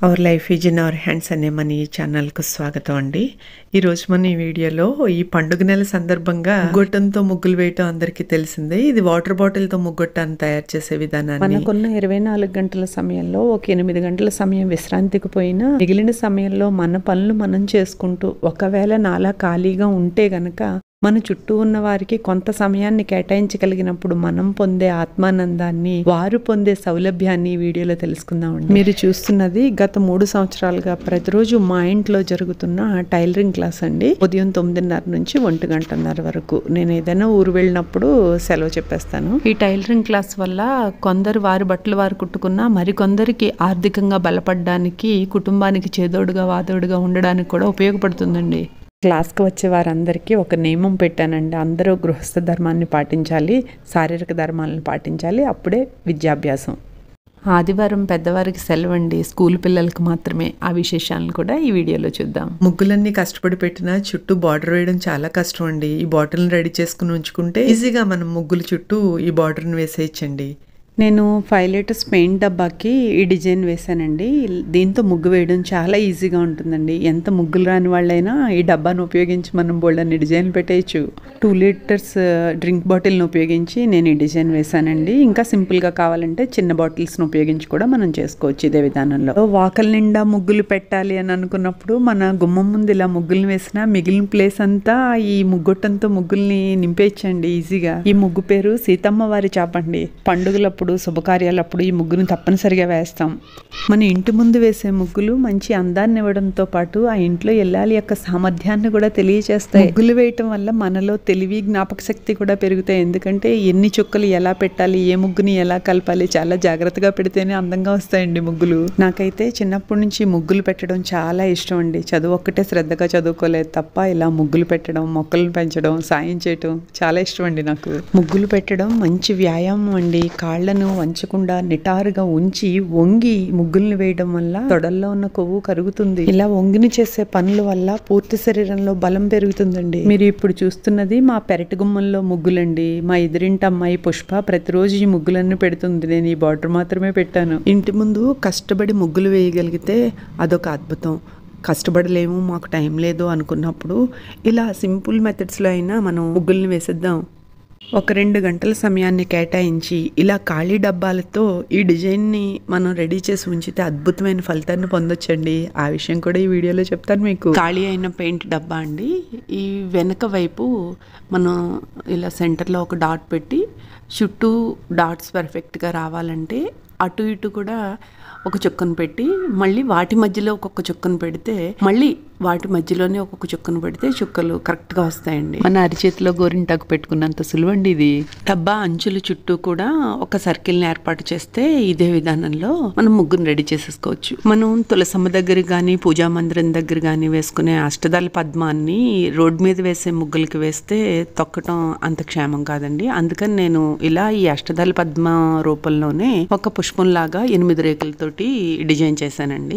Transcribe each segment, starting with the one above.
Hour life is in our hands అనే మన ఈ ఛానల్కు స్వాగతం అండి ఈరోజు మన ఈ వీడియోలో ఈ పండుగ నెల సందర్భంగా ముగ్గొట్టంతో ముగ్గులు వేయటం అందరికీ తెలిసిందే ఇది వాటర్ బాటిల్తో ముగ్గొట్టాన్ని తయారు చేసే విధానాన్ని మనకున్న ఇరవై నాలుగు గంటల సమయంలో ఒక ఎనిమిది గంటల సమయం విశ్రాంతికి పోయినా మిగిలిన సమయంలో మన పనులు మనం చేసుకుంటూ ఒకవేళ నాలా ఖాళీగా ఉంటే గనక మన చుట్టూ ఉన్న వారికి కొంత సమయాన్ని కేటాయించగలిగినప్పుడు మనం పొందే ఆత్మానందాన్ని వారు పొందే సౌలభ్యాన్ని ఈ వీడియోలో తెలుసుకుందామండి మీరు చూస్తున్నది గత మూడు సంవత్సరాలుగా ప్రతిరోజు మా ఇంట్లో జరుగుతున్న టైలరింగ్ క్లాస్ అండి ఉదయం తొమ్మిదిన్నర నుంచి ఒంటి గంటన్నర వరకు నేను ఏదైనా ఊరు వెళ్ళినప్పుడు సెలవు చెప్పేస్తాను ఈ టైలరింగ్ క్లాస్ వల్ల కొందరు వారి బట్టలు వారు కుట్టుకున్నా మరికొందరికి ఆర్థికంగా బలపడడానికి కుటుంబానికి చేదోడుగా వాదోడుగా ఉండడానికి కూడా ఉపయోగపడుతుందండి క్లాస్కి వచ్చే వారందరికీ ఒక నియమం పెట్టానండి అందరూ గృహస్థ ధర్మాన్ని పాటించాలి శారీరక ధర్మాలను పాటించాలి అప్పుడే విద్యాభ్యాసం ఆదివారం పెద్దవారికి సెలవు అండి స్కూల్ పిల్లలకి మాత్రమే ఆ విశేషాలను కూడా ఈ వీడియోలో చూద్దాం ముగ్గులన్నీ కష్టపడి పెట్టినా చుట్టూ బార్డర్ వేయడం చాలా కష్టం అండి ఈ బాటిల్ని రెడీ చేసుకుని ఉంచుకుంటే ఈజీగా మనం ముగ్గులు చుట్టూ ఈ బార్డర్ని వేసేయచ్చండి నేను ఫైవ్ లీటర్స్ పెయింట్ డబ్బాకి ఈ డిజైన్ వేశానండి దీంతో ముగ్గు వేయడం చాలా ఈజీగా ఉంటుందండి ఎంత ముగ్గులు రాని వాళ్ళైనా ఈ డబ్బాను ఉపయోగించి మనం బోల్డన్ని డిజైన్లు పెట్టేయచ్చు టూ లీటర్స్ డ్రింక్ బాటిల్ని ఉపయోగించి నేను ఈ డిజైన్ వేశానండి ఇంకా సింపుల్గా కావాలంటే చిన్న బాటిల్స్ని ఉపయోగించి కూడా మనం చేసుకోవచ్చు ఇదే విధానంలో వాకల్ నిండా ముగ్గులు పెట్టాలి అని అనుకున్నప్పుడు మన గుమ్మం ముందు ఇలా ముగ్గులు వేసినా మిగిలిన ప్లేస్ అంతా ఈ ముగ్గొట్టంతో ముగ్గుల్ని నింపేయచ్చండి ఈజీగా ఈ ముగ్గు పేరు సీతమ్మ వారి చాపండి పండుగలప్పుడు శుభకార్యాలప్పుడు ఈ ముగ్గును తప్పనిసరిగా వేస్తాం మన ఇంటి ముందు వేసే ముగ్గులు మంచి అందాన్ని ఇవ్వడంతో పాటు ఆ ఇంట్లో ఇల్లాలి యొక్క సామర్థ్యాన్ని కూడా తెలియచేస్తాయి ముగ్గులు వేయటం వల్ల మనలో తెలివి జ్ఞాపక శక్తి కూడా పెరుగుతాయి ఎందుకంటే ఎన్ని చుక్కలు ఎలా పెట్టాలి ఏ ముగ్గుని ఎలా కలపాలి చాలా జాగ్రత్తగా పెడితేనే అందంగా వస్తాయండి ముగ్గులు నాకైతే చిన్నప్పటి నుంచి ముగ్గులు పెట్టడం చాలా ఇష్టం అండి చదువు ఒక్కటే శ్రద్ధగా చదువుకోలేదు తప్ప ఇలా ముగ్గులు పెట్టడం మొక్కలను పెంచడం సాయం చేయటం చాలా ఇష్టం అండి నాకు ముగ్గులు పెట్టడం మంచి వ్యాయామం అండి కాళ్ళను వంచకుండా నిటారుగా ఉంచి వంగి ముగ్గుల్ని వేయడం వల్ల తొడల్లో ఉన్న కొవ్వు కరుగుతుంది ఇలా వంగిని చేసే పనుల వల్ల పూర్తి శరీరంలో బలం పెరుగుతుందండి మీరు ఇప్పుడు చూస్తున్నది మా పెరటి గుమ్మంలో ముగ్గులండి మా ఎదురింటి అమ్మాయి పుష్ప ప్రతిరోజు ఈ ముగ్గులన్నీ పెడుతుంది నేను ఈ బార్డర్ మాత్రమే పెట్టాను ఇంటి ముందు కష్టపడి ముగ్గులు వేయగలిగితే అదొక అద్భుతం కష్టపడలేము మాకు టైం లేదు అనుకున్నప్పుడు ఇలా సింపుల్ మెథడ్స్లో అయినా మనం ముగ్గుల్ని వేసేద్దాం ఒక రెండు గంటల సమయాన్ని కేటాయించి ఇలా ఖాళీ డబ్బాలతో ఈ డిజైన్ని మనం రెడీ చేసి ఉంచితే అద్భుతమైన ఫలితాన్ని పొందొచ్చండి ఆ విషయం కూడా ఈ వీడియోలో చెప్తాను మీకు ఖాళీ అయిన పెయింట్ డబ్బా అండి ఈ వెనక వైపు మనం ఇలా సెంటర్లో ఒక డాట్ పెట్టి చుట్టూ డాట్స్ పర్ఫెక్ట్గా రావాలంటే అటు ఇటు కూడా ఒక చుక్కను పెట్టి మళ్ళీ వాటి మధ్యలో ఒక్కొక్క చుక్కను పెడితే మళ్ళీ వాటి మధ్యలోనే ఒక్కొక్క చుక్కను పెడితే చుక్కలు కరెక్ట్గా వస్తాయండి మన అరిచేతిలో గోరింటాకు పెట్టుకున్నంత సులువండి ఇది డబ్బా అంచుల చుట్టూ కూడా ఒక సర్కిల్ని ఏర్పాటు చేస్తే ఇదే విధానంలో మనం ముగ్గురు రెడీ చేసేసుకోవచ్చు మనం తులసమ్మ దగ్గర కానీ పూజా మందిరం దగ్గర కానీ వేసుకునే అష్టదళ పద్మాన్ని రోడ్ మీద వేసే ముగ్గులకి వేస్తే తొక్కటం అంత క్షేమం కాదండి అందుకని నేను ఇలా ఈ అష్టదళ పద్మ రూపంలోనే ఒక పుష్పంలాగా ఎనిమిది రేకులతోటి డిజైన్ చేశానండి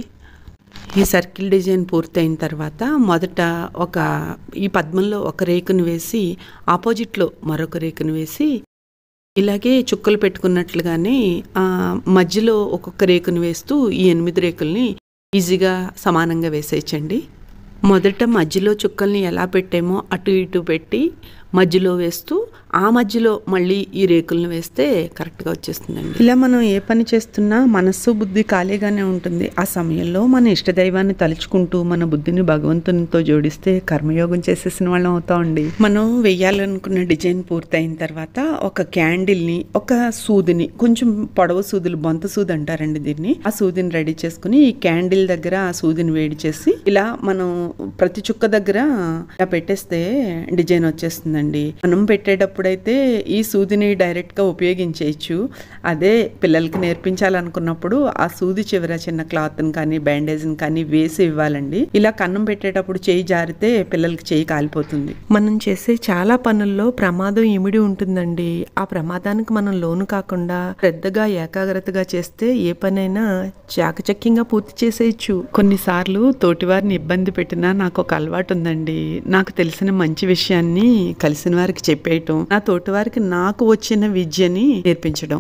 ఈ సర్కిల్ డిజైన్ పూర్తయిన తర్వాత మొదట ఒక ఈ పద్మంలో ఒక రేకును వేసి ఆపోజిట్లో మరొక రేకును వేసి ఇలాగే చుక్కలు పెట్టుకున్నట్లుగానే ఆ, మధ్యలో ఒక్కొక్క రేకును వేస్తూ ఈ ఎనిమిది రేకుల్ని ఈజీగా సమానంగా వేసేయచ్చండి మొదట మధ్యలో చుక్కల్ని ఎలా పెట్టామో అటు ఇటు పెట్టి మధ్యలో వేస్తూ ఆ మధ్యలో మళ్ళీ ఈ రేకులను వేస్తే కరెక్ట్గా వచ్చేస్తుందండి ఇలా మనం ఏ పని చేస్తున్నా మనస్సు బుద్ధి ఖాళీగానే ఉంటుంది ఆ సమయంలో మన ఇష్టదైవాన్ని తలుచుకుంటూ మన బుద్ధిని భగవంతునితో జోడిస్తే కర్మయోగం చేసేసిన వాళ్ళం అవుతామండి మనం వెయ్యాలనుకున్న డిజైన్ పూర్తయిన తర్వాత ఒక క్యాండిల్ని ఒక సూదిని కొంచెం పొడవు సూదులు బొంత సూది అంటారండి దీన్ని ఆ సూదిని రెడీ చేసుకుని ఈ క్యాండిల్ దగ్గర ఆ సూదిని వేడి చేసి ఇలా మనం ప్రతి చుక్క దగ్గర ఇలా పెట్టేస్తే డిజైన్ వచ్చేస్తుందండి మనం పెట్టేటప్పుడైతే ఈ సూదిని డైరెక్ట్ గా ఉపయోగించేయచ్చు అదే పిల్లలకి నేర్పించాలనుకున్నప్పుడు ఆ సూది చివర చిన్న క్లాత్ని కానీ బ్యాండేజ్ని కానీ వేసి ఇవ్వాలండి ఇలా కన్నం పెట్టేటప్పుడు చేయి జారితే పిల్లలకి చేయి కాలిపోతుంది మనం చేసే చాలా పనుల్లో ప్రమాదం ఇమిడి ఉంటుందండి ఆ ప్రమాదానికి మనం లోను కాకుండా శ్రద్ధగా ఏకాగ్రతగా చేస్తే ఏ పనైనా చాకచక్యంగా పూర్తి చేసేయచ్చు కొన్నిసార్లు తోటివారిని ఇబ్బంది పెట్టినా నాకు ఒక అలవాటు ఉందండి నాకు తెలిసిన మంచి విషయాన్ని కలిసిన వారికి చెప్పేయటం నా తోటివారికి నాకు వచ్చిన విద్యని నేర్పించడం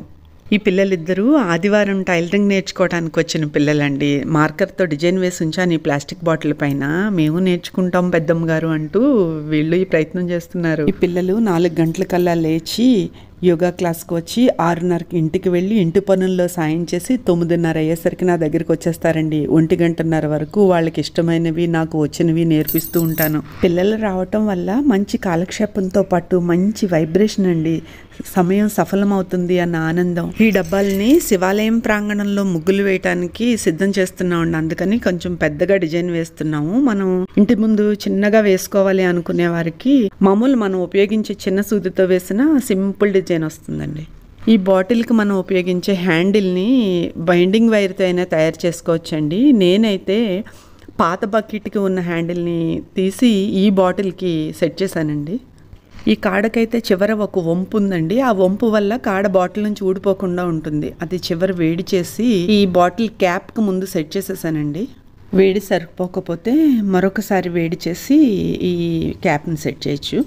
ఈ పిల్లలిద్దరూ ఆదివారం టైలరింగ్ నేర్చుకోవడానికి వచ్చిన పిల్లలండి మార్కర్తో డిజైన్ వేసి ఉంచాను ఈ ప్లాస్టిక్ బాటిల్ పైన మేము నేర్చుకుంటాం పెద్దమ్మ గారు అంటూ వీళ్ళు ఈ ప్రయత్నం చేస్తున్నారు ఈ పిల్లలు నాలుగు గంటలకల్లా లేచి యోగా క్లాస్కి వచ్చి ఆరున్నరకి ఇంటికి వెళ్ళి ఇంటి పనుల్లో సాయం చేసి తొమ్మిదిన్నర అయ్యేసరికి నా దగ్గరికి వచ్చేస్తారండి ఒంటి గంటన్నర వరకు వాళ్ళకి ఇష్టమైనవి నాకు వచ్చినవి నేర్పిస్తూ ఉంటాను పిల్లలు రావటం వల్ల మంచి కాలక్షేపంతో పాటు మంచి వైబ్రేషన్ అండి సమయం సఫలమవుతుంది అన్న ఆనందం ఈ డబ్బాల్ని శివాలయం ప్రాంగణంలో ముగ్గులు వేయటానికి సిద్ధం చేస్తున్నామండి అందుకని కొంచెం పెద్దగా డిజైన్ వేస్తున్నాము మనం ఇంటి ముందు చిన్నగా వేసుకోవాలి అనుకునే వారికి మామూలు మనం ఉపయోగించే చిన్న సూదితో వేసిన సింపుల్ డిజైన్ వస్తుందండి ఈ బాటిల్కి మనం ఉపయోగించే హ్యాండిల్ని బైండింగ్ వైర్తో అయినా తయారు చేసుకోవచ్చండి నేనైతే పాత బకెట్కి ఉన్న హ్యాండిల్ని తీసి ఈ బాటిల్కి సెట్ చేశానండి ఈ కాడకైతే చివర ఒక వంపు ఉందండి ఆ వంపు వల్ల కాడ బాటిల్ నుంచి ఊడిపోకుండా ఉంటుంది అది చివర వేడి చేసి ఈ బాటిల్ క్యాప్కి ముందు సెట్ చేసేసానండి వేడి సరిపోకపోతే మరొకసారి వేడి చేసి ఈ క్యాప్ని సెట్ చేయొచ్చు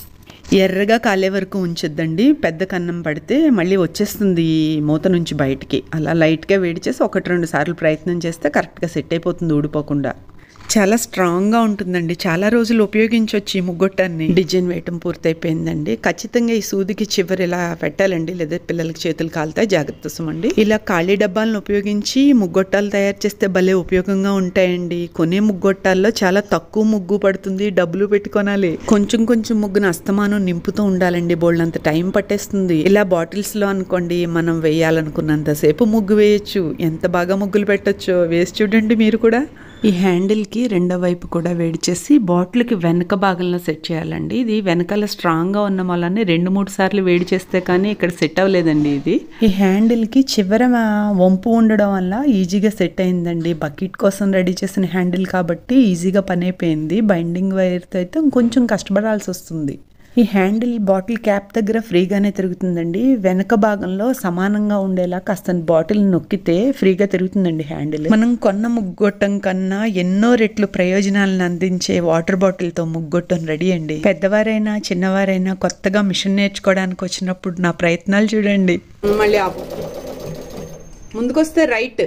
ఎర్రగా కాలే వరకు ఉంచొద్దండి పెద్ద కన్నం పడితే మళ్ళీ వచ్చేస్తుంది ఈ మూత నుంచి బయటికి అలా లైట్గా వేడి చేసి ఒకటి రెండు సార్లు ప్రయత్నం చేస్తే కరెక్ట్గా సెట్ అయిపోతుంది ఊడిపోకుండా చాలా స్ట్రాంగ్గా ఉంటుందండి చాలా రోజులు ఉపయోగించవచ్చు ఈ ముగ్గొట్టాన్ని డిజైన్ వేయటం పూర్తయిపోయిందండి ఖచ్చితంగా ఈ సూదికి చివరి ఇలా పెట్టాలండి లేదా పిల్లలకి చేతులు కాలుతాయి జాగ్రత్త సుమండి ఇలా ఖాళీ డబ్బాలను ఉపయోగించి ముగ్గొట్టాలు తయారు చేస్తే భలే ఉపయోగంగా ఉంటాయండి కొనే ముగ్గొట్టాల్లో చాలా తక్కువ ముగ్గు పడుతుంది డబ్బులు పెట్టుకోనాలి కొంచెం కొంచెం ముగ్గును అస్తమానం నింపుతూ ఉండాలండి బోల్డంత టైం పట్టేస్తుంది ఇలా బాటిల్స్ లో అనుకోండి మనం వేయాలనుకున్నంతసేపు ముగ్గు వేయొచ్చు ఎంత బాగా ముగ్గులు పెట్టొచ్చో వేసి చూడండి మీరు కూడా ఈ హ్యాండిల్కి రెండో వైపు కూడా వేడి చేసి బాటిల్కి వెనక భాగంలో సెట్ చేయాలండి ఇది వెనకాల స్ట్రాంగ్గా ఉన్న వల్లనే రెండు మూడు సార్లు వేడి చేస్తే కానీ ఇక్కడ సెట్ అవ్వలేదండి ఇది ఈ హ్యాండిల్కి చివర ఆ, వంపు ఉండడం వల్ల ఈజీగా సెట్ అయిందండి బకెట్ కోసం రెడీ చేసిన హ్యాండిల్ కాబట్టి ఈజీగా పని అయిపోయింది బైండింగ్ వైర్తో అయితే ఇంకొంచెం కష్టపడాల్సి వస్తుంది ఈ హ్యాండిల్ బాటిల్ క్యాప్ దగ్గర ఫ్రీగానే తిరుగుతుందండి వెనక భాగంలో సమానంగా ఉండేలా కాస్త బాటిల్ నొక్కితే ఫ్రీగా తిరుగుతుందండి హ్యాండిల్ మనం కొన్న ముగ్గొట్టం కన్నా ఎన్నో రెట్లు ప్రయోజనాలను అందించే వాటర్ బాటిల్తో ముగ్గొట్టం రెడీ అండి పెద్దవారైనా చిన్నవారైనా కొత్తగా మిషన్ నేర్చుకోవడానికి వచ్చినప్పుడు నా ప్రయత్నాలు చూడండి మళ్ళీ ఆపు ముందుకొస్తే రైట్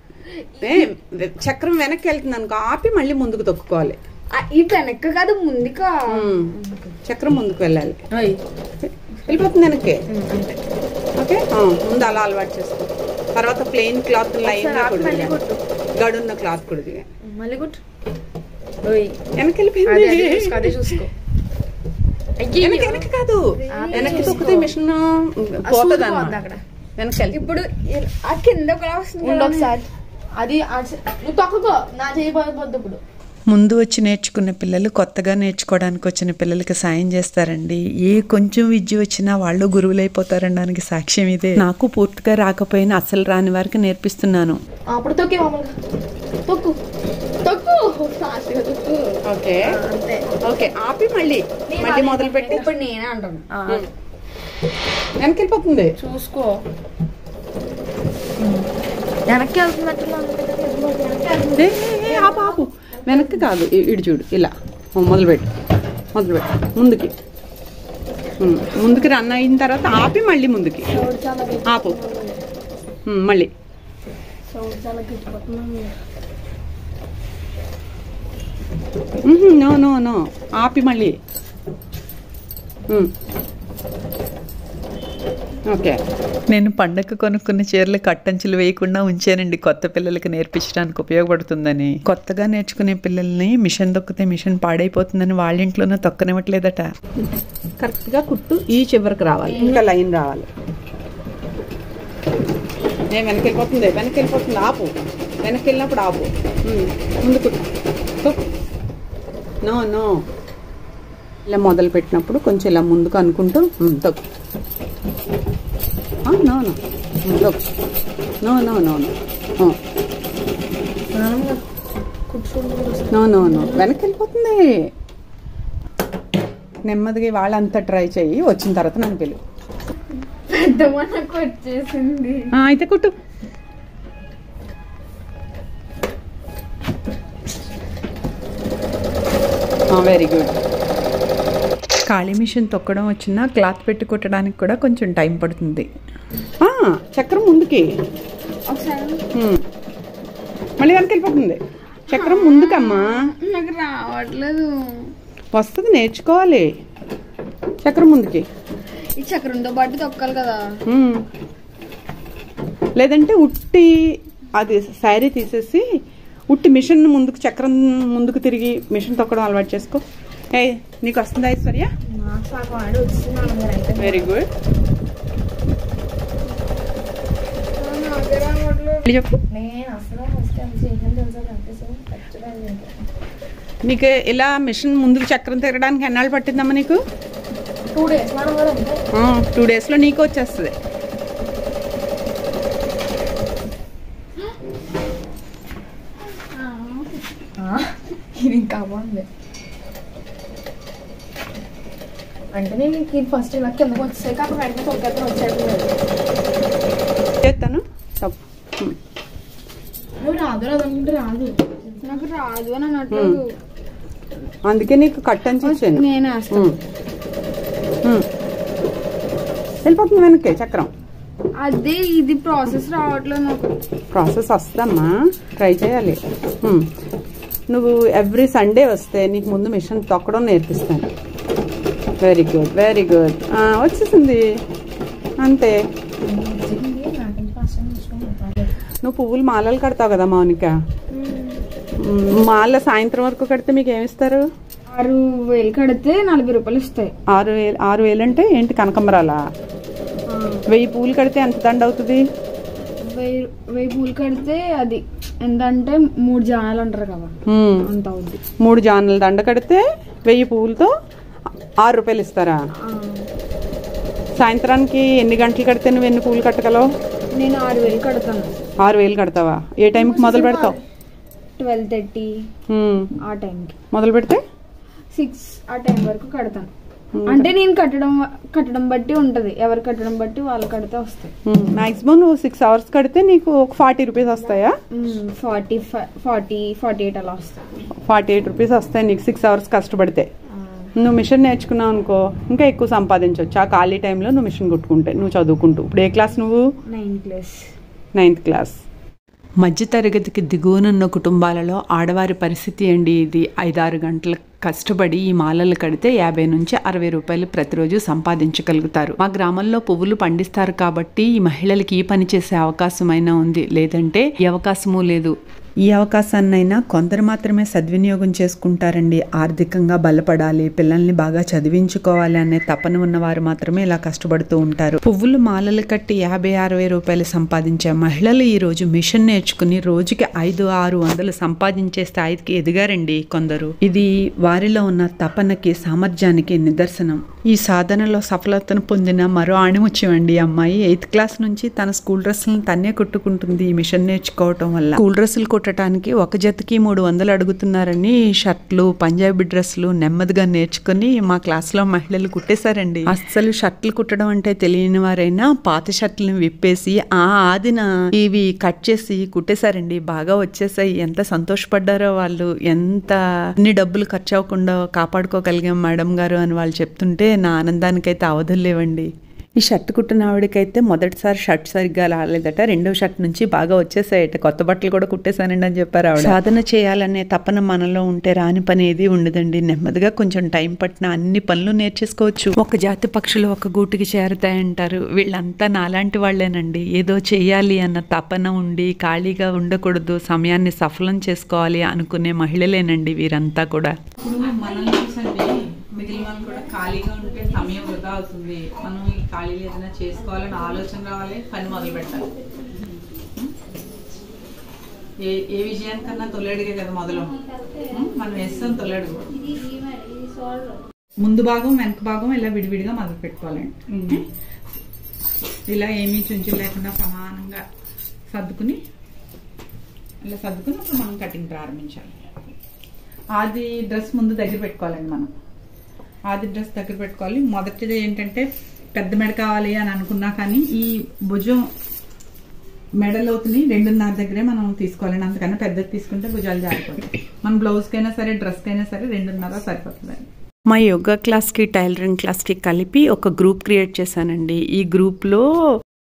చక్రం వెనక్కి వెళ్తుంది అనుకో ఆపి మళ్ళీ ముందుకు తొక్కుకోవాలి ఆ, ఈ వెనక్కి కాదు ముందుకా చక్రం ముందుకు వెళ్ళాలి వెళ్ళిపోతుంది వెనక్కి ఓకే ఆ, ముందు అలా అలవాటు చేసుకో తర్వాత ప్లెయిన్ క్లాత్ లైన్ మళ్ళీ కొట్టు గడున్న క్లాత్ కుడిది మళ్ళీ కొట్టు ఓయ్ వెనక్కి అదే వెళ్ళిపోయింది అదే చూసుకో అదే చూసుకో అయ్యి వెనక్కి వెనక్కి కాదు వెనక్కి తొక్కితే మిషన్ పోతుంది పోద్ది అక్కడ. వెనక్కి వెళ్ళి ఇప్పుడు ఇ- ఆ కింద కూడా వస్తుంది ఉండు ఒకసారి అది ఆ చే- నువ్వు తొక్కకో నా చేయి పోయిపోద్ది ఇప్పుడు ముందు వచ్చి నేర్చుకున్న పిల్లలు కొత్తగా నేర్చుకోవడానికి వచ్చిన పిల్లలకి సాయం చేస్తారండి ఏ కొంచెం విద్య వచ్చినా వాళ్ళు గురువులైపోతారనడానికి సాక్ష్యం ఇదే నాకు పూర్తిగా రాకపోయినా అసలు రాని వారికి నేర్పిస్తున్నాను అప్పుడు తొక్కే మామూలుగా తొక్కు తొక్కు ఫాస్ట్గా తొక్కు ఓకే ఆ, అంతే ఓకే ఆపి మళ్ళీ నేను మళ్ళీ అదే- మొదలు పెట్టి ఇప్పుడు నేనే అంటాను వెనక్కి వెళ్ళిపోతుంది చూసుకో వెనక్కి వెళ్తున్నట్టుగా ఉంది కదా, వెనక్కి వెళ్తుంది. ఏ, ఏ, ఏ, ఆపు ఆపు వెనక్కి కాదు ఇ- ఇటు చూడు ఇలా ఓ, మొదలుపెట్టు మొదలుపెట్టు ముందుకి ఉమ్, ముందుకి రన్ అయిన తర్వాత ఆపి మళ్ళీ ముందుకి సౌండ్ చాలా గట్టి- ఆపు ఉమ్, మళ్ళీ సౌండ్ చాలా గట్టిపోతుంది ఉహుం, నో నో నో ఆపి మళ్ళీ ఉమ్. ఓకే నేను పండగ కొనుక్కున్న చీరలు కట్టంచులు వేయకుండా ఉంచానండి కొత్త పిల్లలకి నేర్పించడానికి ఉపయోగపడుతుందని కొత్తగా నేర్చుకునే పిల్లల్ని మిషన్ తొక్కితే మిషన్ పాడైపోతుందని వాళ్ళ ఇంట్లోనే తొక్కనివ్వట్లేదట కరెక్ట్గా కుట్టు ఈ చివరికి రావాలి ఇంకా లైన్ రావాలి నేను వెనక్కి వెళ్ళిపోతుంది వెనక్కి వెళ్ళిపోతుంది ఆపు వెనక్కి వెళ్ళినప్పుడు ఆపు ఉమ్, ముందు కుట్టు తొక్కు. నో నో ఇలా మొదలు పెట్టినప్పుడు కొంచెం ఇలా ముందుకు అనుకుంటూ ఉమ్, తొక్కు ఆ, నో నో ఉమ్, తొక్కు నో నో నో నో ఆ, నో నో నో వెనక్కి వెళ్ళిపోతుంది నెమ్మదిగా వాళ్ళంతా ట్రై చెయ్యి వచ్చిన తర్వాత నన్ను పిలువు పెద్ద మనకు వచ్చేసింది ఆ, అయితే కుట్టు వెరీ గుడ్ ఖాళీ మిషన్ తొక్కడం వచ్చినా క్లాత్ పెట్టి కుట్టడానికి కూడా కొంచెం టైం పడుతుంది ఆ, చక్రం ముందుకి ఒకసారి ఉమ్. మళ్ళీ వెనక్కి వెళ్ళిపోతుంది చక్రం ముందుకమ్మా నాకు రావట్లేదు వస్తుంది నేర్చుకోవాలి చక్రం ముందుకి ఈ చక్రంతో పాటు తొక్కాలి కదా ఉమ్. లేదంటే ఉట్టి అది శారీ తీసేసి ఉట్టి మిషన్ ముందుకు చక్రం ముందుకు తిరిగి మిషన్ తొక్కడం అలవాటు చేసుకో ఏ నీకు వస్తుందా ఐశ్వర్య నాకు సగం ఆడి వచ్చింది అయితే వెరీ గుడ్ చెప్పు నేను అసలు ఫస్ట్ టైం చేయడం తెలుసా కనిపిస్తుంది ఖచ్చితంగా నీకు ఇలా మిషన్ ముందుకు చక్రం తిరగడానికి ఎన్నాళ్ళు పట్టిందమ్మా నీకు టూ డేస్ మనం కూడా అంతే టూ డేస్లో నీకు వచ్చేస్తుంది ఇది ఇంకా బాగుంది అంటే నేను ఇది ఫస్ట్ ఇలా కిందకి వచ్చేసాక అప్పుడు వెంటనే తొక్కేతను వచ్చేది చేస్తాను తప్పు ఉమ్. నువ్వు రాదు రాదు అనుకుంటే రాదు నాకు రాదు అని అనట్లేదు అందుకే నీకు కట్ అని చూసాను నేను వేస్తాను ఉమ్. ఉమ్. వెళ్ళిపోతుంది వెనక్కి చక్రం అదే ఇది ప్రాసెస్ రావట్లేదు నాకు ప్రాసెస్ వస్తుందమ్మా ట్రై చేయాలి ఉమ్. నువ్వు ఎవ్రీ సండే వస్తే నీకు ముందు మిషన్ తొక్కడం నేర్పిస్తాను వెరీ గుడ్ వెరీ గుడ్ వచ్చేసింది అంతే నువ్వు పువ్వులు మాలలు కడతావు కదా మౌనిక ఉమ్, మాల సాయంత్రం వరకు కడితే మీకు ఏమిస్తారు ఆరు వేలు కడితే నలభై రూపాయలు ఇస్తాయి ఆరు వేలు ఆరు వేలు అంటే ఏంటి కనకంబరాలా వెయ్యి పువ్వులు కడితే ఎంత దండ అవుతుంది వెయ్యి వెయ్యి పూలు కడితే అది ఎంతంటే మూడు జనాలు అంటారు కదా ఉమ్. అంత అవుద్ది మూడు జానుల దండ కడితే వెయ్యి పువ్వులతో ఆరు రూపాయలు ఇస్తారా సాయంత్రానికి ఎన్ని గంటలు కడితే నువ్వు ఎన్ని పువ్వులు కట్టగలవు నేను ఆరు వేలు కడతాను ఆరు వేలు కడతావా ఏ టైంకి మొదలు పెడతావు ట్వెల్వ్ థర్టీ ఉమ్. ఆ టైంకి మొదలు పెడితే సిక్స్ ఆ టైం వరకు కడతాను అంటే నేను కట్టడం వ- కట్టడం బట్టి ఉంటది ఎవరు కట్టడం బట్టి వాళ్ళు కడితే వస్తాయి మాక్సిమం నువ్వు సిక్స్ అవర్స్ కడితే నీకు ఒక ఫార్టీ రూపీస్ వస్తాయా forty five forty forty eight అలా వస్తాయి ఫార్టీ ఎయిట్ రూపీస్ వస్తాయి నీకు సిక్స్ అవర్స్ కష్టపడితే నువ్వు మిషన్ నేర్చుకున్నావు అనుకో ఇంకా ఎక్కువ సంపాదించవచ్చు ఆ ఖాళీ టైంలో నువ్వు మిషన్ కుట్టుకుంటే నువ్వు చదువుకుంటూ ఇప్పుడు ఏ క్లాస్ నువ్వు నైన్ ప్లస్ నైన్త్ క్లాస్ మధ్యతరగతికి దిగువనున్న కుటుంబాలలో ఆడవారి పరిస్థితి అండి ఇది ఐదారు గంటల కష్టపడి ఈ మాలలు కడితే యాభై నుంచి అరవై రూపాయలు ప్రతిరోజు సంపాదించగలుగుతారు మా గ్రామంలో పువ్వులు పండిస్తారు కాబట్టి ఈ మహిళలకి ఈ పని చేసే అవకాశమైనా ఉంది లేదంటే ఈ అవకాశము లేదు ఈ అవకాశాన్నైనా కొందరు మాత్రమే సద్వినియోగం చేసుకుంటారండి ఆర్థికంగా బలపడాలి పిల్లల్ని బాగా చదివించుకోవాలి అనే తపన ఉన్న వారు మాత్రమే ఇలా కష్టపడుతూ ఉంటారు పువ్వులు మాలలు కట్టి యాభై అరవై రూపాయలు సంపాదించే మహిళలు ఈ రోజు మిషన్ నేర్చుకుని రోజుకి ఐదు ఆరు వందలు సంపాదించే స్థాయికి ఎదిగారండి కొందరు ఇది వారిలో ఉన్న తపనకి సామర్థ్యానికి నిదర్శనం ఈ సాధనలో సఫలతను పొందిన మరో ఆణిముత్యం అండి ఈ అమ్మాయి ఎయిత్ క్లాస్ నుంచి తన స్కూల్ డ్రెస్సులను తన్నే కుట్టుకుంటుంది ఈ మిషన్ నేర్చుకోవటం వల్ల స్కూల్ డ్రెస్సులు కుట్టడానికి ఒక జతకి మూడు వందలు అడుగుతున్నారని షర్ట్లు పంజాబీ డ్రెస్సులు నెమ్మదిగా నేర్చుకుని మా క్లాస్లో మహిళలు కుట్టేశారండి అస్సలు షర్ట్లు కుట్టడం అంటే తెలియని వారైనా పాత షర్ట్లను విప్పేసి ఆ ఆదిన ఇవి కట్ చేసి కుట్టేశారండి బాగా వచ్చేసాయి ఎంత సంతోషపడ్డారో వాళ్ళు ఎంత అన్ని డబ్బులు ఖర్చు అవ్వకుండా కాపాడుకోగలిగాం మేడం గారు అని వాళ్ళు చెప్తుంటే నా ఆనందానికైతే అవధులు లేవండి ఈ షర్ట్ కుట్టిన ఆవిడకైతే మొదటిసారి షర్ట్ సరిగ్గా రాలేదట రెండో షర్ట్ నుంచి బాగా వచ్చేసాయట కొత్త బట్టలు కూడా కుట్టేశానండి అని చెప్పారు ఆవిడ సాధన చేయాలనే తపన మనలో ఉంటే రాని పని ఏది ఉండదండి నెమ్మదిగా కొంచెం టైం పట్టిన అన్ని పనులు నేర్చేసుకోవచ్చు ఒక జాతి పక్షులు ఒక గూటికి చేరుతాయంటారు వీళ్ళంతా నాలాంటి వాళ్ళేనండి ఏదో చెయ్యాలి అన్న తపన ఉండి ఖాళీగా ఉండకూడదు సమయాన్ని సఫలం చేసుకోవాలి అనుకునే మహిళలేనండి వీరంతా కూడా మనల్ని చూసండి మిగిలిన వాళ్ళు కూడా ఖాళీగా ఉంటే సమయం వృధా అవుతుంది మనం ఈ ఖాళీలు ఏదైనా చేసుకోవాలని ఆలోచన రావాలి పని మొదలు పెట్టాలి ఏ ఏ విజయానికన్నా తొలడుగే కదా మొదలు ఉం? మనం వేస్తాం తొలడు ముందు భాగం వెనక భాగం ఇలా విడివిడిగా మొదలు పెట్టుకోవాలండి ఇలా ఏమీ చుంచులు లేకుండా సమానంగా సర్దుకుని ఇలా సర్దుకుని అప్పుడు మనం కటింగ్ ప్రారంభించాలి ఆది డ్రెస్ ముందు దగ్గర పెట్టుకోవాలండి మనం ఆది డ్రెస్ దగ్గర పెట్టుకోవాలి మొదటిది ఏంటంటే పెద్ద మెడ కావాలి అని అనుకున్నా కానీ ఈ భుజం మెడలోతుని రెండున్నర దగ్గరే మనం తీసుకోవాలండి అంతకన్నా పెద్దది తీసుకుంటే భుజాలు జారిపోతాయి మన బ్లౌజ్కైనా సరే డ్రెస్కైనా సరే రెండున్నర సరిపోతుందండి మా యోగా క్లాస్కి టైలరింగ్ క్లాస్కి కలిపి ఒక గ్రూప్ క్రియేట్ చేశానండి ఈ గ్రూప్లో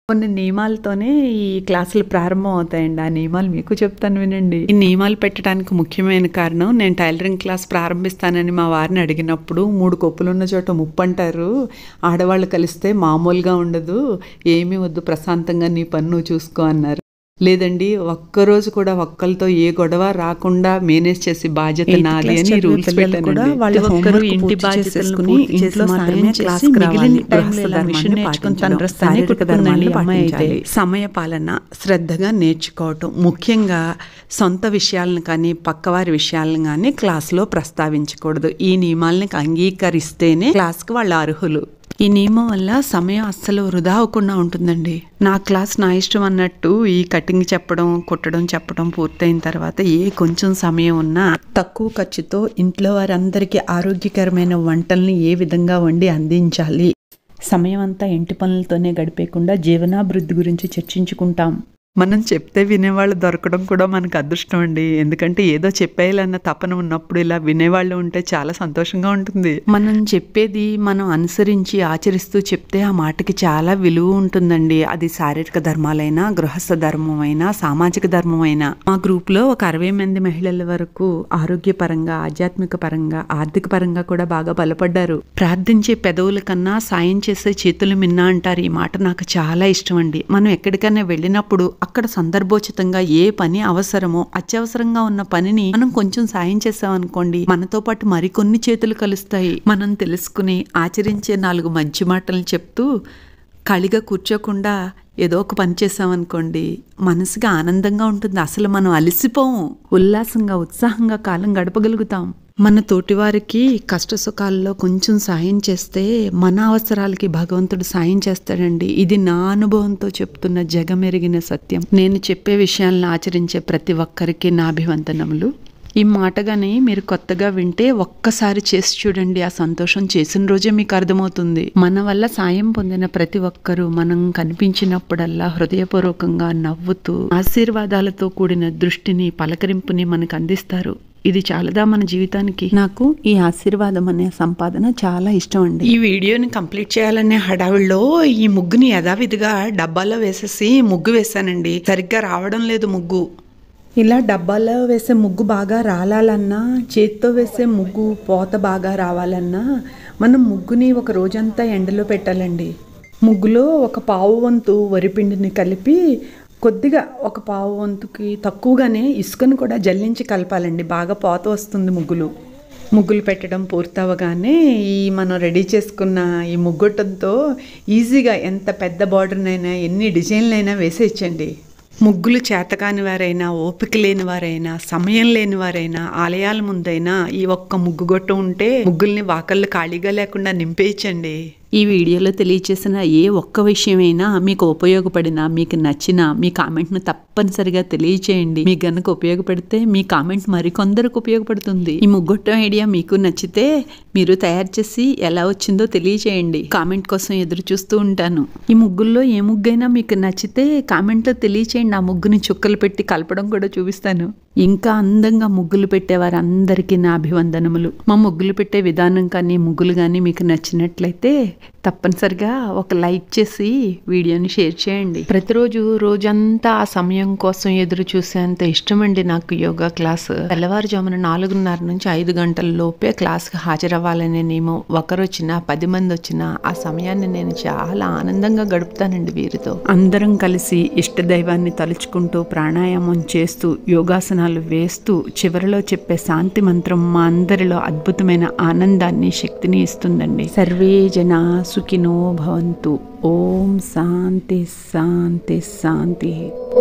కొన్ని నియమాలతోనే ఈ క్లాసులు ప్రారంభం అవుతాయండి ఆ నియమాలు మీకు చెప్తాను వినండి ఈ నియమాలు పెట్టడానికి ముఖ్యమైన కారణం నేను టైలరింగ్ క్లాస్ ప్రారంభిస్తానని మా వారిని అడిగినప్పుడు మూడు కొప్పులున్న చోట ముప్పు అంటారు ఆడవాళ్ళు కలిస్తే మామూలుగా ఉండదు ఏమీ వద్దు ప్రశాంతంగా నీ పని నువ్వు చూసుకో అన్నారు లేదండి ఒక్కరోజు కూడా ఒక్కరితో ఏ గొడవ రాకుండా మేనేజ్ చేసి బాధ్యత Eighth నాది class అని చదివే రూల్స్ పిల్లలు కూడా పెట్టానండి వాళ్ళ ప్రతి ఒక్కరు ఒక్కరు ఇంటి పూర్తి బాధ్యతలను చేసేసుకుని పూర్తి చేసి ఇంట్లో మాత్రమే సాయం క్లాస్కి చేసి రావాలి. మిగిలిన టైంలో గృహస్థ ఇలా మిషన్ ధర్మాన్ని నేర్చుకుని పాటించడం. తన స్థానిక శారీరక కుటుంబాన్ని ధర్మాన్ని అమ్మాయి పాటించాలి. అయితే సమయ పాలన శ్రద్ధగా నేర్చుకోవటం ముఖ్యంగా సొంత విషయాలను కానీ పక్కవారి విషయాలను కానీ క్లాస్లో ప్రస్తావించకూడదు ఈ నియమాలని అంగీకరిస్తేనే క్లాస్కి వాళ్ళు అర్హులు ఈ నియమం వల్ల సమయం అస్సలు వృధా అవ్వకుండా ఉంటుందండి నా క్లాస్ నా ఇష్టం అన్నట్టు ఈ కటింగ్ చెప్పడం కుట్టడం చెప్పడం పూర్తయిన తర్వాత ఏ కొంచెం సమయం ఉన్నా తక్కువ ఖర్చుతో ఇంట్లో వారందరికీ ఆరోగ్యకరమైన వంటల్ని ఏ విధంగా వండి అందించాలి సమయం అంతా ఇంటి పనులతోనే గడిపేయకుండా జీవనాభివృద్ధి గురించి చర్చించుకుంటాం మనం చెప్తే వినేవాళ్ళు దొరకడం కూడా మనకు అదృష్టం అండి ఎందుకంటే ఏదో చెప్పేయాలన్న తపన ఉన్నప్పుడు ఇలా వినేవాళ్ళు ఉంటే చాలా సంతోషంగా ఉంటుంది మనం చెప్పేది మనం అనుసరించి ఆచరిస్తూ చెప్తే ఆ మాటకి చాలా విలువ ఉంటుందండి అది శారీరక ధర్మాలైనా గృహస్థ ధర్మమైనా సామాజిక ధర్మమైనా మా గ్రూప్ లో ఒక అరవై మంది మహిళల వరకు ఆరోగ్యపరంగా ఆధ్యాత్మిక పరంగా ఆర్థిక పరంగా కూడా బాగా బలపడ్డారు ప్రార్థించే పెదవుల కన్నా సాయం చేసే చేతులు మిన్నా అంటారు ఈ మాట నాకు చాలా ఇష్టం అండి మనం ఎక్కడికైనా వెళ్ళినప్పుడు అక్కడ సందర్భోచితంగా ఏ పని అవసరమో అత్యవసరంగా ఉన్న పనిని మనం కొంచెం సాయం చేసామనుకోండి మనతో పాటు మరికొన్ని చేతులు కలుస్తాయి మనం తెలుసుకుని ఆచరించే నాలుగు మంచి మాటలు చెప్తూ ఖాళీగా కూర్చోకుండా ఏదో ఒక పని చేసామనుకోండి మనసుగా ఆనందంగా ఉంటుంది అసలు మనం అలసిపోము ఉల్లాసంగా ఉత్సాహంగా కాలం గడపగలుగుతాం మన తోటివారికి కష్ట సుఖాల్లో కొంచెం సాయం చేస్తే మన అవసరాలకి భగవంతుడు సాయం చేస్తాడండి ఇది నా అనుభవంతో చెప్తున్న జగమెరిగిన సత్యం నేను చెప్పే విషయాలను ఆచరించే ప్రతి ఒక్కరికి నా అభివందనములు ఈ మాటగాని మీరు కొత్తగా వింటే ఒక్కసారి చేసి చూడండి ఆ సంతోషం చేసిన రోజే మీకు అర్థమవుతుంది మన వల్ల సాయం పొందిన ప్రతి ఒక్కరూ మనం కనిపించినప్పుడల్లా హృదయపూర్వకంగా నవ్వుతూ ఆశీర్వాదాలతో కూడిన దృష్టిని పలకరింపుని మనకు అందిస్తారు ఇది చాలదా మన జీవితానికి నాకు ఈ ఆశీర్వాదం అనే సంపాదన చాలా ఇష్టం అండి ఈ వీడియోని కంప్లీట్ చేయాలనే హడావిడిలో ఈ ముగ్గుని యథావిధిగా డబ్బాలో వేసేసి ముగ్గు వేశానండి సరిగ్గా రావడం లేదు ముగ్గు ఇలా డబ్బాలో వేసే ముగ్గు బాగా రాలాలన్నా చేత్తో వేసే ముగ్గు పోత బాగా రావాలన్నా మనం ముగ్గుని ఒక రోజంతా ఎండలో పెట్టాలండి ముగ్గులో ఒక పావు వంతు వరిపిండిని కలిపి కొద్దిగా ఒక పావు వంతుకి తక్కువగానే ఇసుకను కూడా జల్లించి కలపాలండి బాగా పోత వస్తుంది ముగ్గులు ముగ్గులు పెట్టడం పూర్తవగానే ఈ మనం రెడీ చేసుకున్న ఈ ముగ్గొట్టంతో ఈజీగా ఎంత పెద్ద బార్డర్నైనా ఎన్ని డిజైన్లైనా వేసేయచ్చండి ముగ్గులు చేతకాని వారైనా ఓపిక లేని వారైనా సమయం లేని వారైనా ఆలయాల ముందైనా ఈ ఒక్క ముగ్గు గొట్టం ఉంటే ముగ్గుల్ని వాకళ్ళు ఖాళీగా లేకుండా నింపేయచ్చండి ఈ వీడియోలో తెలియచేసిన ఏ ఒక్క విషయమైనా మీకు ఉపయోగపడినా మీకు నచ్చినా మీ కామెంట్ను తప్పనిసరిగా తెలియచేయండి మీకు గనుక ఉపయోగపడితే మీ కామెంట్ మరికొందరికి ఉపయోగపడుతుంది ఈ ముగ్గొట్టం ఐడియా మీకు నచ్చితే మీరు తయారు చేసి ఎలా వచ్చిందో తెలియచేయండి కామెంట్ కోసం ఎదురు చూస్తూ ఉంటాను ఈ ముగ్గుల్లో ఏ ముగ్గైనా మీకు నచ్చితే కామెంట్లో తెలియచేయండి ఆ ముగ్గుని చుక్కలు పెట్టి కలపడం కూడా చూపిస్తాను ఇంకా అందంగా ముగ్గులు పెట్టే వారందరికీ నా అభివందనములు మా ముగ్గులు పెట్టే విధానం కానీ ముగ్గులు కానీ మీకు నచ్చినట్లయితే తప్పనిసరిగా ఒక లైక్ చేసి వీడియోని షేర్ చేయండి ప్రతిరోజు రోజంతా ఆ సమయం కోసం ఎదురు చూసేంత ఇష్టమండి నాకు యోగా క్లాస్ తెల్లవారుజామున నాలుగున్నర నుంచి ఐదు గంటల లోపే క్లాస్కి హాజరవ్వాలనే నియమం ఒకరు వచ్చినా పది మంది వచ్చినా ఆ సమయాన్ని నేను చాలా ఆనందంగా గడుపుతానండి వీరితో అందరం కలిసి ఇష్ట దైవాన్ని తలుచుకుంటూ ప్రాణాయామం చేస్తూ యోగాసనాలు వేస్తూ చివరిలో చెప్పే శాంతి మంత్రం మా అందరిలో అద్భుతమైన ఆనందాన్ని శక్తిని ఇస్తుందండి సర్వే జనా సుఖినో భవంతు ఓం శాంతి శాంతి శాంతి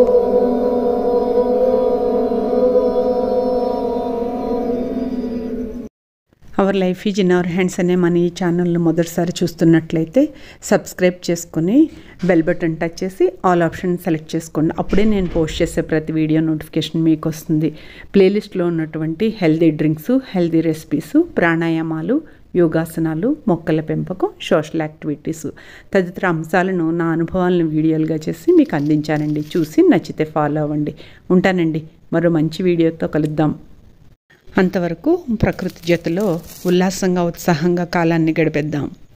our life is in our hands అనే మన ఈ ఛానల్ను మొదటిసారి చూస్తున్నట్లయితే సబ్స్క్రైబ్ చేసుకుని బెల్ బటన్ టచ్ చేసి ఆల్ ఆప్షన్ సెలెక్ట్ చేసుకోండి అప్పుడే నేను పోస్ట్ చేసే ప్రతి వీడియో నోటిఫికేషన్ మీకు వస్తుంది ప్లేలిస్ట్లో ఉన్నటువంటి హెల్దీ డ్రింక్స్ హెల్దీ రెసిపీస్ ప్రాణాయామాలు యోగాసనాలు మొక్కల పెంపకం సోషల్ యాక్టివిటీస్ తదితర అంశాలను నా అనుభవాలను వీడియోలుగా చేసి మీకు అందించానండి చూసి నచ్చితే ఫాలో అవ్వండి ఉంటానండి మరో మంచి వీడియోతో కలుద్దాం అంతవరకు ప్రకృతి జతలో ఉల్లాసంగా ఉత్సాహంగా కాలాన్ని గడిపేద్దాం